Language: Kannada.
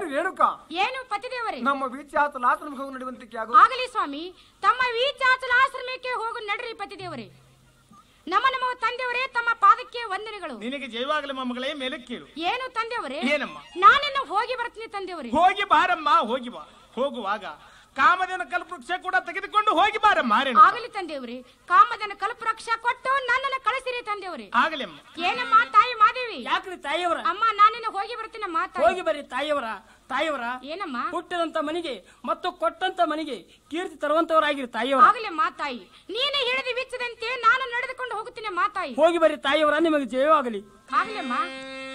ರೇಣುಕ ಏನು ಪತಿದೇವರೇ ನಮ್ಮ ವಿಚಾತ ಲಾತನ ಹೋಗಿ ನಡೆಯುವಂತಿಕೆ ಆಗು ಆಗಲಿ ಸ್ವಾಮಿ ತಮ್ಮ ವೀಚಾಚಲ ಆಶ್ರಮಕ್ಕೆ ಹೋಗು ನಡ್ರಿ ಪತಿದೇವರೇ ನಮ್ಮ ನಮ್ಮ ತಂದೆಯವರೇ ತಮ್ಮ ಪಾದಕ್ಕೆ ವಂದನೆಗಳು ನಿನಗೆ ಜೈವಾಗಲಿ ಮೊಮ್ಮಗಳೇ ಮೇಲೆ ಕೇಳು ಏನು ತಂದೆಯವರೇ ಏನಮ್ಮ ನಾನಿನ್ನು ಹೋಗಿ ಬರ್ತೀನಿ ತಂದೆಯವರೇ ಹೋಗಿ ಬಾರಮ್ಮ ಹೋಗಿ ಬಾ ಹೋಗುವಾಗ ಕಾಮಧೇನ ಕಲ್ಪವೃಕ್ಷ ಕೂಡ ತೆಗೆದುಕೊಂಡು ಹೋಗಿ ಬಾರಮ್ಮ ರೇಣುಕ. ಆಗಲಿ ತಂದೆಯವರೇ ಕಾಮದನ ಕಲ್ಪರಕ್ಷ ಕೊಟ್ಟು ನನ್ನನ್ನು ಕಳಿಸಿರಿ ತಂದೆಯವರೇ ಆಗಲಿ ಅಮ್ಮ ಏನಮ್ಮ ತಾಯಿ ಮಾದೇವಿ ಯಾಕ್ರಿ ತಾಯಿಯವರ ಅಮ್ಮ ನಾನಿನ್ನು ಹೋಗಿ ಬರ್ತೀನಮ್ಮ ತಾಯಿ. ಹೋಗಿ ಬರ್ರಿ ತಾಯಿಯವರ ತಾಯಿಯವರ ಏನಮ್ಮ ಹುಟ್ಟಿದಂತ ಮನೆಗೆ ಮತ್ತು ಕೊಟ್ಟಂತ ಮನೆಗೆ ಕೀರ್ತಿ ತರುವಂತವರಾಗಿರಿ ತಾಯಿಯವರ ಆಗಲಿ ಮಾತಾಯಿ ನೀನೇ ಹೇಳಿದ ವಿಚ್ಚದಂತೆ ನಾನು ನಡೆದುಕೊಂಡು ಹೋಗುತ್ತೇನೆ ಮಾತಾಯಿ ಹೋಗಿ ಬರ್ರಿ ತಾಯಿಯವರ ನಿಮಗೆ ಜಯವಾಗಲಿ ಆಗ್ಲಮ್ಮ